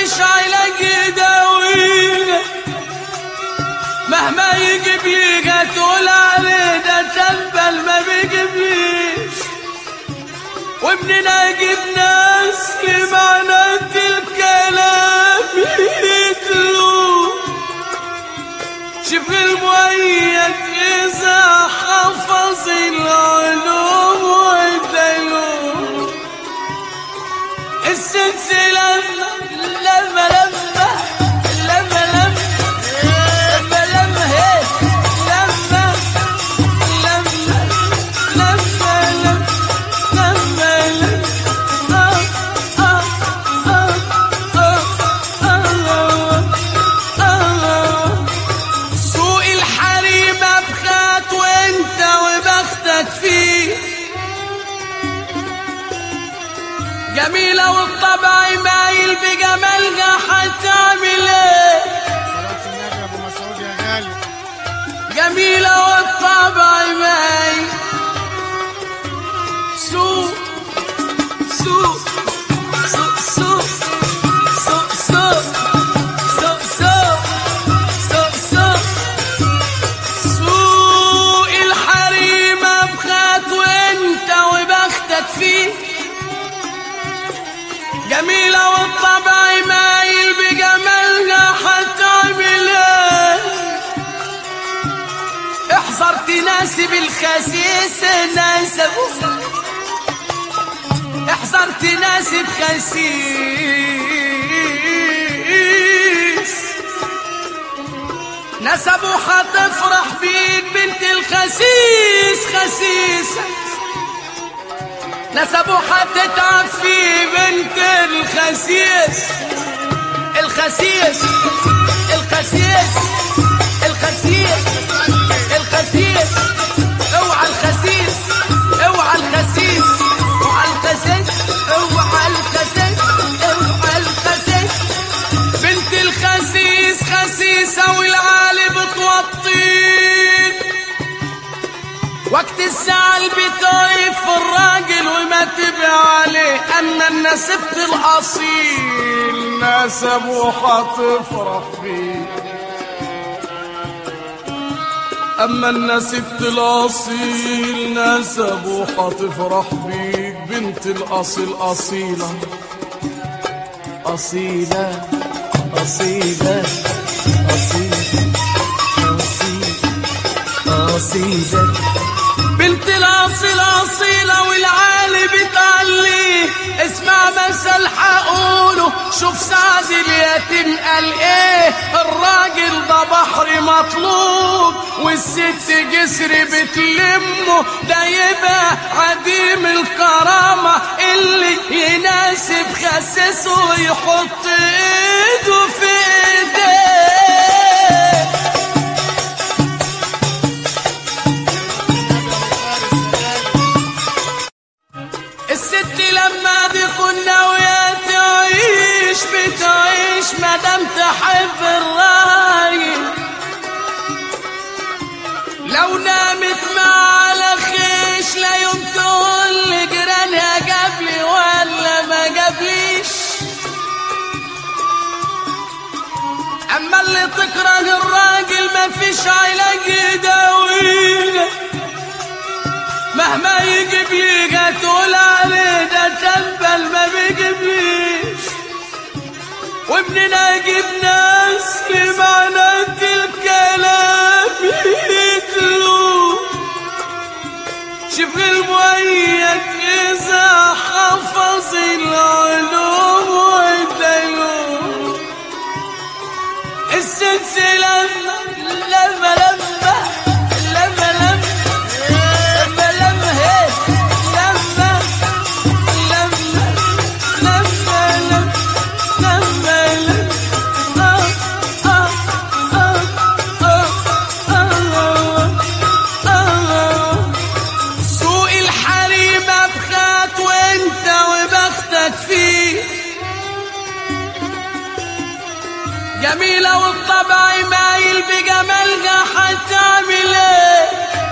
فيش علاج يداوينا مهما يجيب لي تقول عليه ده تنبل ما بيجيبليش وابننا يجيب ناس لمعنى الكلام يتلو شبه المؤيد إذا حفظ العلوم والدلوم السلسلة لما لما لما لما لما لما هي لما لما لما لما لما لما آه آه آه آه آه سوق الحريم بخات وانت وبختك فيه جميلة والطبع مايل بجمالها هتعمل ايه صلاة النبي يا ابو مسعود يا غالي جميلة والطبع مايل سوق سوق سوق سوق سوق سوق سوق سوق سوق سوق سوق الحريم بخات وانت وبختك فيه جميلة والطبع مايل بجمالها هتعمل ايه احذر تناسب الخسيس ناسبه احذر تناسب خسيس نسبه هتفرح بيك بنت الخسيس خسيسة نسبه هتتعب في بنت الخسيس الخسيس الخسيس الخسيس الخسيس اوعى الخسيس اوعى الخسيس اوعى الخسيس اوعى الخسيس اوعى الخسيس بنت الخسيس خسيسة والعالي بتوطيك وقت الزعل بتعرف الراجل وما تبع عليه أن النسبت الأصيل نسب وحتفرح بيه أما النسبت الأصيل نسب وحتفرح بيك بنت الأصيل أصيلة أصيلة أصيلة أصيلة أصيلة أصيلة بنت الأصيل أصيلة والعالي بتعلي اسمع مثل حقوله شوف سعد اليتيم قال ايه الراجل ده بحر مطلوب والست جسر بتلمه ده يبقى عديم الكرامة اللي يناسب خسسه ويحط ايده في ايديه الست لما دي كنا ويا تعيش بتعيش مادام تحب الراجل لو نامت مع على خيش لا يوم تقول لجيرانها جابلي ولا ما جابليش اما اللي تكره الراجل ما فيش علاج يداوينا مهما يجيب لي تقول عليه ده تنبل ما بيجيبليش وابننا يجيب ناس لمعنى الكلام يتلو شبه المؤيد إذا حفظ العلوم والدلوم السلسلة لما لما لما لما لما لما هي لما لما لما لما لما لما آه آه آه آه آه آه سوق الحريم بخات وانت وبختك فيه جميلة والطبع مايل بجمالها هتعمل ايه